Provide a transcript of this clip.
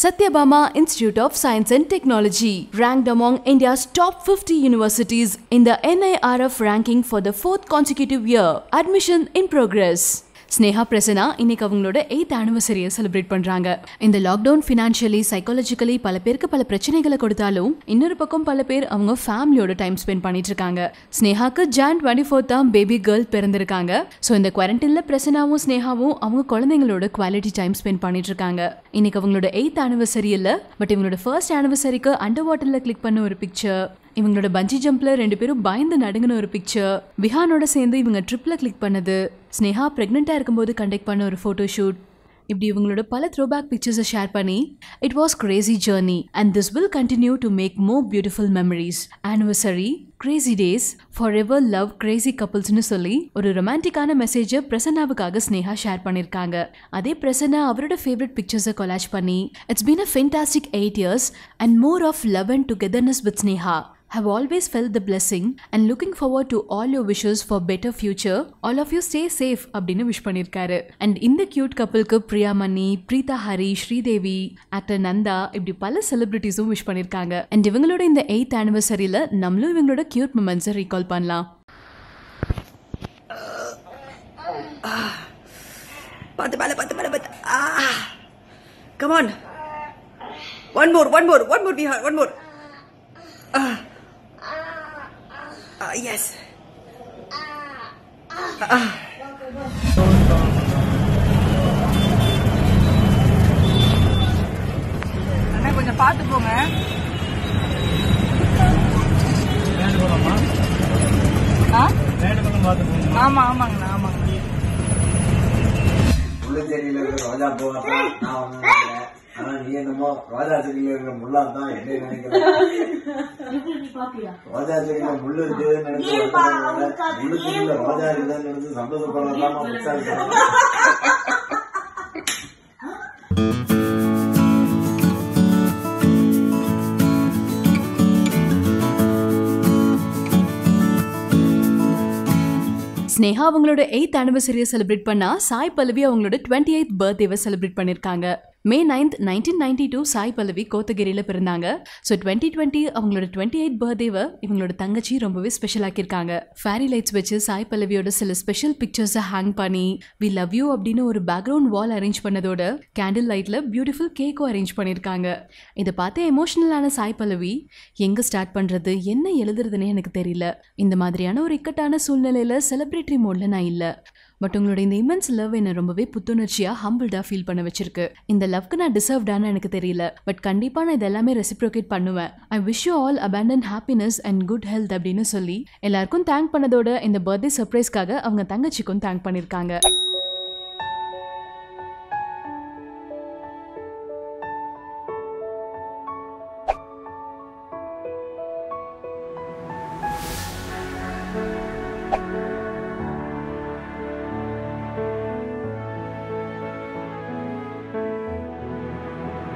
Satyabama Institute of Science and Technology, ranked among India's top 50 universities in the NIRF ranking for the fourth consecutive year. Admission in progress. Sneha Prasanna இன்னைக்கு அவங்களோட eighth ஆனிவர்சரியை celebrate பண்றாங்க இந்த lockdown financially psychologically பல பேருக்கு பல பிரச்சனைகளை கொடுத்தாலும் இன்னொரு பக்கம் பல பேர் அவங்க ஃபேமிலியோட டைம் ஸ்பெண்ட் பண்ணிட்டு இருக்காங்க ஸ்னேகாக்கு ஜான் டுவெண்ட்டி ஃபோர்த் தான் பேபி கேர்ள் பிறந்திருக்காங்க ஸோ இந்த குவாரண்டைன்ல பிரசனாவும் ஸ்னேகாவும் அவங்க குழந்தைங்களோட குவாலிட்டி டைம் ஸ்பெண்ட் பண்ணிட்டு இருக்காங்க இன்னைக்கு அவங்களோட எயித் ஆனிவர்சரி இல்ல பட் இவங்களோட ஃபர்ஸ்ட் ஆனிவர்சரிக்கு அண்டர் வாட்டர்ல கிளிக் பண்ண ஒரு பிக்சர் இவங்களோட பஞ்சி ஜம்ப்ல ரெண்டு பேரும் பயந்து நடுங்கின ஒரு பிக்சர் விஹானோட சேர்ந்து இவங்க ட்ரிப்ல கிளிக் பண்ணது ஸ்னேகா பிரெக்னெண்டா இருக்கும்போது கண்டக்ட் பண்ண ஒரு ஃபோட்டோ ஷூட் இப்படி இவங்களோட பல த்ரோபேக் பிக்சர்ஸை ஷேர் பண்ணி it was crazy journey and this will continue to make more beautiful memories anniversary crazy days forever love crazy கப்புள்ஸ்னு சொல்லி ஒரு ரொமான்டிக்கான மெசேஜை பிரசன்னாவுக்காக ஸ்னேகா ஷேர் பண்ணியிருக்காங்க அதே பிரசன்னா அவரோட ஃபேவரட் பிக்சர்ஸை கொலாஜ் பண்ணி it's been a fantastic eight years and more of love and togetherness with Sneha have always felt the blessing and looking forward to all your wishes for better future all of you stay safe அப்படின்னு wish பண்ணியிருக்காரு and இந்த cute கப்பலுக்கு Priya Mani Preetha Hari Sridevi actor Nanda இப்படி பல செலிபிரிட்டிஸும் wish பண்ணியிருக்காங்க and இவங்களோட இந்த eighth ஆனிவர்சரியில் நம்மளும் இவங்களோட கியூட் மூமெண்ட்ஸை ரீகால் பண்ணலாம் பத்து மேல பத்து மேல பத்து come on one more one more one more Vihar one more yes அண்ணா கொஞ்சம் பார்த்து போங்க ஆ ஆமா ஆமாங்கண்ணா ஆமாங்க முள்ளச்செடியில இருக்கிற ரோஜா பூவை நான் ஒண்ணு நினைக்கிறேன் ஆனா நீ என்னமோ ரோஜா செடியில இருக்கிற முள்ளா தான் என்ன நினைக்கிறேன் ரோஜா செடியில முள்ளு இருக்குதுன்னு நினைச்சு வருத்தப்படுறத முள்ளு செடியில ரோஜா இருக்குதுன்னு நினைச்சு சந்தோஷப்படலாமா புத்தாங்க ஸ்னேகா அவங்களோட எயித் ஆனிவர்சரியை செலிப்ரேட் பண்ணா சாய் பல்லவி அவங்களோட டுவெண்ட்டி எயித் பர்த்டேவை செலிப்ரேட் பண்ணியிருக்காங்க May ninth nineteen ninety two Sai Pallavi கோத்தகிரியில் பிறந்தாங்க ஸோ டுவெண்ட்டி டுவெண்ட்டி அவங்களோட டுவெண்ட்டி எயிட் பர்த்டேவை இவங்களோட தங்கச்சி ரொம்பவே ஸ்பெஷல் ஆக்கியிருக்காங்க ஃபேரி லைட்ஸ் வச்சு சாய் பல்லவியோட சில ஸ்பெஷல் பிக்சர்ஸை ஹேங் பண்ணி வி லவ் யூ அப்படின்னு ஒரு பேக்ரவுண்ட் வால் அரேஞ்ச் பண்ணதோட கேண்டில் லைட்டில் பியூட்டிஃபுல் கேக்கும் அரேஞ்ச் பண்ணியிருக்காங்க இதை பார்த்து எமோஷனலான சாய் பல்லவி எங்கே ஸ்டார்ட் பண்ணுறது என்ன எழுதுறதுன்னே எனக்கு தெரியல இந்த மாதிரியான ஒரு இக்கட்டான சூழ்நிலையில் செலிப்ரேட்டரி மோடில் நான் இல்லை பட் உங்களோட இந்த இமென்ஸ் லவ் என்னை ரொம்பவே புத்துணர்ச்சியாக ஹம்பிள்டாக ஃபீல் பண்ண வச்சிருக்கு இந்த லவ்க்கு நான் டிசர்வ்டானு எனக்கு தெரியல பட் கண்டிப்பாக நான் இதெல்லாமே ரெசிப்ரோகேட் பண்ணுவேன் I wish you all abandon happiness and good health அப்படின்னு சொல்லி எல்லாருக்கும் தேங்க் பண்ணதோட இந்த பர்த்டே சர்ப்ரைஸ்க்காக அவங்க தங்கச்சிக்கும் தேங்க் பண்ணியிருக்காங்க